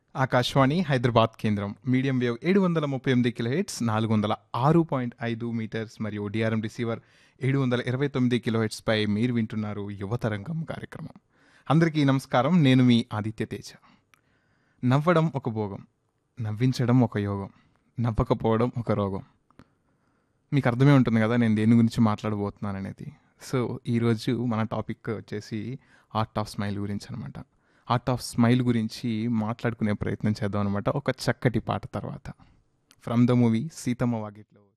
ఆకాశవాణి హైదరాబాద్ కేంద్రం medium wave ఏడు వందల ముప్పై ఎనిమిది కిలో హెడ్స్ నాలుగు వందల ఆరు పాయింట్ ఐదు మీటర్స్ మరియు డిఆర్ఎం రిసీవర్ ఏడు వందల ఇరవై తొమ్మిది కిలో హెడ్స్పై మీరు వింటున్నారు యువతరంగం కార్యక్రమం అందరికీ నమస్కారం నేను మీ ఆదిత్య తేజ నవ్వడం ఒక భోగం నవ్వించడం ఒక యోగం నవ్వకపోవడం ఒక రోగం మీకు అర్థమే ఉంటుంది కదా నేను దేని గురించి మాట్లాడబోతున్నాను అనేది సో ఈరోజు మన టాపిక్ వచ్చేసి ఆర్ట్ ఆఫ్ స్మైల్ గురించి అనమాట ఆర్ట్ ఆఫ్ స్మైల్ గురించి మాట్లాడుకునే ప్రయత్నం చేద్దాం అనమాట ఒక చక్కటి పాట తర్వాత ఫ్రమ్ ద మూవీ సీతమ్మ వాకిట్లో